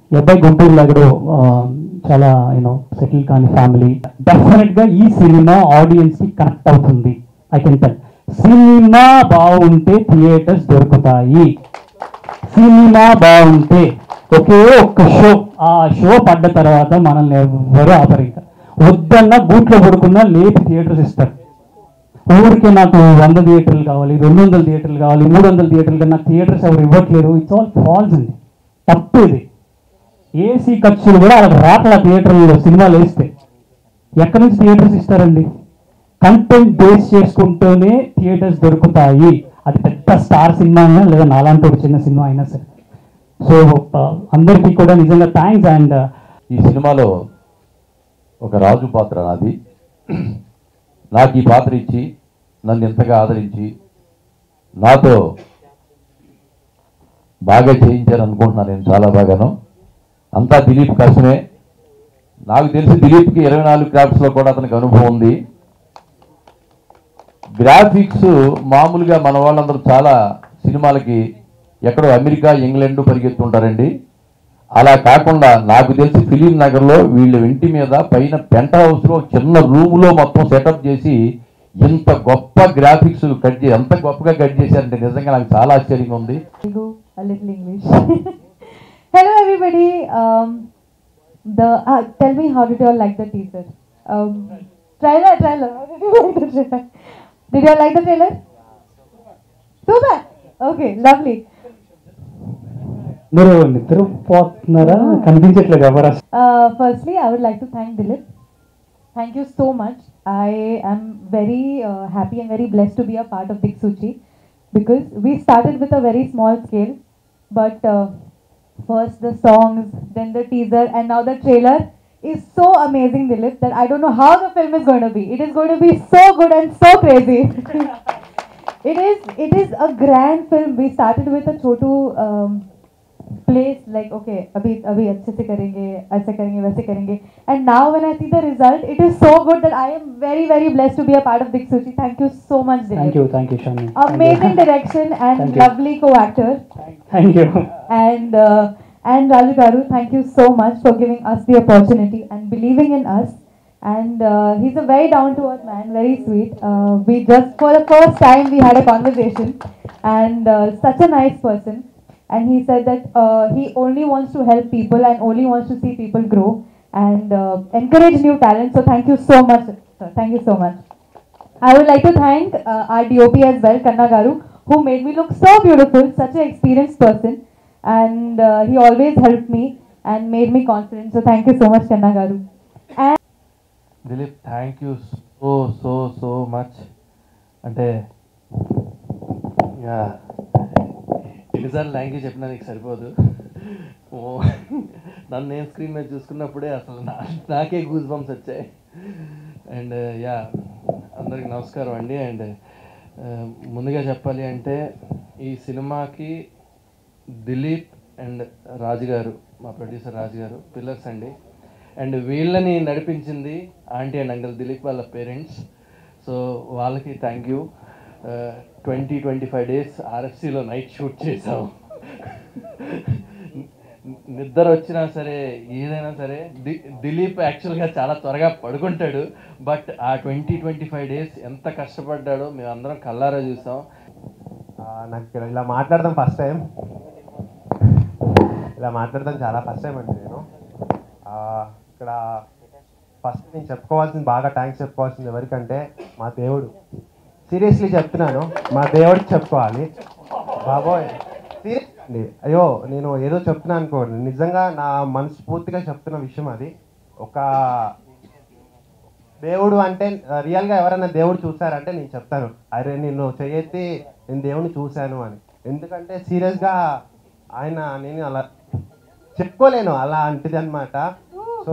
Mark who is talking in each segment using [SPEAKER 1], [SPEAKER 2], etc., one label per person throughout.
[SPEAKER 1] ఈ అబ్బాయి గుంటూరులో ఎక్కడో ఆ, చాలా యూనో సెటిల్ కాని ఫ్యామిలీ డెఫినెట్ గా ఈ సినిమా ఆడియన్స్ కి కనెక్ట్ అవుతుంది ఐ కెన్ టెల్ సినిమా బాగుంటే థియేటర్స్ దొరుకుతాయి సినిమా బాగుంటే ఒకే ఒక్క షో ఆ షో పడ్డ తర్వాత మనల్ని ఎవరు ఆపరు ఇంకా వద్దన్న బూట్లో పడుకున్నా లేపి థియేటర్స్ ఇస్తారు ఊరికే నాకు వంద థియేటర్లు కావాలి రెండు వందల థియేటర్లు కావాలి మూడు వందల థియేటర్లు కన్నా థియేటర్స్ ఎవరు ఇవ్వట్లేరు ఇట్స్ ఆల్ ఫాల్స్ అండి తప్పు ఇది ఏసీ ఖర్చులు కూడా అలా రాట్ల థియేటర్లో సినిమాలు వేస్తే ఎక్కడి నుంచి థియేటర్స్ ఇస్తారండి కంటెంట్ బేస్ చేసుకుంటూనే థియేటర్స్ దొరుకుతాయి అది పెద్ద స్టార్ సినిమా అయినా లేదా నాలాంటి ఒక చిన్న సినిమా అయినా సరే సో అందరికీ కూడా నిజంగా థ్యాంక్స్ అండ్
[SPEAKER 2] ఈ సినిమాలో ఒక రాజు పాత్ర నాది నాకు ఈ పాత్ర ఇచ్చి నన్ను ఎంతగా ఆదరించి నాతో బాగా చేయించారు అనుకుంటున్నాను నేను చాలా బాగాను అంతా దిలీప్ కష్టమే నాకు తెలిసి దిలీప్కి ఇరవై నాలుగు క్రాఫ్ట్స్లో కూడా అతనికి అనుభవం ఉంది గ్రాఫిక్స్ మామూలుగా మన వాళ్ళందరూ చాలా సినిమాలకి ఎక్కడో అమెరికా ఇంగ్లాండ్ పరిగెత్తుంటారండి అలా కాకుండా నాకు తెలిసి ఫిలిం నగర్లో వీళ్ళ ఇంటి మీద పైన పెంట్ హౌస్లో చిన్న రూమ్లో మొత్తం సెటప్ చేసి ఇంత గొప్ప గ్రాఫిక్స్ కట్ చేసి ఎంత గొప్పగా కట్ చేశారంటే నిజంగా నాకు చాలా ఆశ్చర్యంగా ఉంది
[SPEAKER 3] I'll go a little English. Hello, everybody. Um, the uh, tell me how did you all like the teaser? Um, trailer, trailer. How did you like the trailer? Did you all like the trailer? Super. Okay, lovely.
[SPEAKER 1] మీరు నిద్రపోతున్నారా కనిపించట్లేదు ఎవరు అసలు.
[SPEAKER 3] Uh, firstly, I would like to thank Dilip. Thank you so much. I am very uh, happy and very blessed to be a part of Big Suchi because we started with a very small scale, but uh, first the songs, then the teaser, and now the trailer is so amazing, Dilip, that I don't know how the film is going to be. It is going to be so good and so crazy. it is it is a grand film. We started with a Chotu um, place like okay अभी अभी अच्छे से करेंगे ऐसे करेंगे वैसे करेंगे and now when I see the result it is so good that I am very very blessed to be a part of Big Suchi thank you so much Dilip
[SPEAKER 1] thank you thank you Shami
[SPEAKER 3] amazing direction and
[SPEAKER 1] Thank you.
[SPEAKER 3] lovely co-actor
[SPEAKER 1] thank you
[SPEAKER 3] and uh, and Raju Garu thank you so much for giving us the opportunity and believing in us and uh, he's a very down to earth man very sweet uh, we just for the first time we had a conversation and uh, such a nice person and he said that uh, he only wants to help people and only wants to see people grow and uh, encourage new talent so thank you so much sir. thank you so much I would like to thank uh, our DOP as well, Kanna Garu, who made me look so beautiful, such an experienced person, and uh, he always helped me and made me confident. So thank you so much, Kanna Garu. And
[SPEAKER 4] Dilip thank you so so so much అంటే yeah ఎన్నిసార్లు thank you చెప్పినా నీకు సరిపోదు ఓ, నన్ను నేను screen మీద చూసుకున్నప్పుడే అసలు నా నాకే గూస్ బంప్స్ వచ్చాయి అండ్ యా అందరికి నమస్కారం అండి అండ్ ముందుగా చెప్పాలి అంటే ఈ సినిమాకి దిలీప్ అండ్ రాజు గారు మా ప్రొడ్యూసర్ రాజు గారు పిల్లర్స్ అండి అండ్ వీళ్ళని నడిపించింది ఆంటీ అండ్ అంకల్ దిలీప్ వాళ్ళ పేరెంట్స్ సో వాళ్ళకి thank you twenty twenty five days ఆర్ఎఫ్సిలో నైట్ షూట్ చేసాం నిద్ర వచ్చినా సరే ఏదైనా సరే ది దిలీప్ యాక్చువల్గా చాలా త్వరగా పడుకుంటాడు బట్ ఆ ట్వంటీ ట్వంటీ ఫైవ్ డేస్ ఎంత కష్టపడ్డాడో మేము అందరం కల్లారా చూసాం
[SPEAKER 5] ఆ, నాకు ఇక్కడ ఇలా మాట్లాడదాం ఫస్ట్ టైం ఇలా మాట్లాడదాం చాలా ఫస్ట్ టైం అండి నేను ఆ, ఇక్కడ ఫస్ట్ నేను చెప్పుకోవాల్సింది బాగా థ్యాంక్స్ చెప్పుకోవాల్సింది ఎవరికంటే మా దేవుడు సీరియస్లీ చెప్తున్నాను మా దేవుడికి చెప్పుకోవాలి బాబోయ్ సీరియస్ అండి అయ్యో నేను ఏదో చెప్తున్నాను అనుకోండి నిజంగా నా మనస్ఫూర్తిగా చెప్తున్న విషయం అది ఒక దేవుడు అంటే రియల్గా ఎవరైనా దేవుడు చూసారంటే నేను చెప్తాను అరే నిన్ను చేయెత్తి నేను దేవుడిని చూశాను అని ఎందుకంటే సీరియస్గా ఆయన నేను అలా చెప్పుకోలేను అలా అంటిది అనమాట సో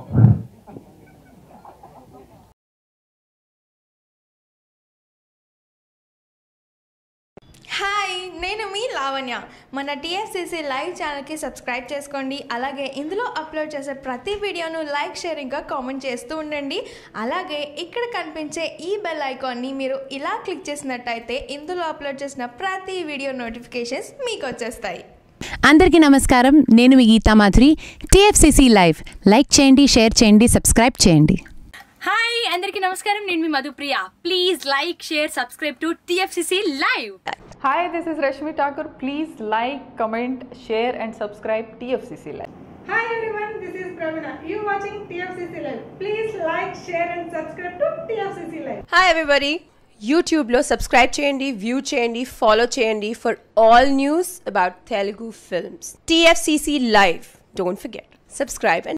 [SPEAKER 6] హాయ్ నేను మీ లావణ్య మన టీఎస్సీసీ లైవ్ ఛానల్కి సబ్స్క్రైబ్ చేసుకోండి అలాగే ఇందులో అప్లోడ్ చేసే ప్రతి వీడియోను లైక్ షేర్ ఇంకా కామెంట్ చేస్తూ ఉండండి అలాగే ఇక్కడ కనిపించే ఈ బెల్ ఐకాన్ని మీరు ఇలా క్లిక్ చేసినట్టయితే ఇందులో అప్లోడ్ చేసిన ప్రతి వీడియో నోటిఫికేషన్స్ మీకు వచ్చేస్తాయి
[SPEAKER 7] అందరికీ నమస్కారం నేను మీ Geetha Madhuri TFCC live like చేయండి షేర్ చేయండి సబ్స్క్రైబ్ చేయండి
[SPEAKER 8] హాయ్ అందరికీ నమస్కారం నేను మీ Madhupriya please like share subscribe to TFCC live
[SPEAKER 9] Hi, this is Rashmi Thakur. Please like, comment, share, and subscribe TFCC Live.
[SPEAKER 10] Hi everyone, this is Pravina. You watching TFCC Live. Please like, share and subscribe to TFCC Live.
[SPEAKER 11] Hi everybody యూట్యూబ్లో subscribe చేయండి view చేయండి follow చేయండి for all news about Telugu films TFCC live don't forget subscribe and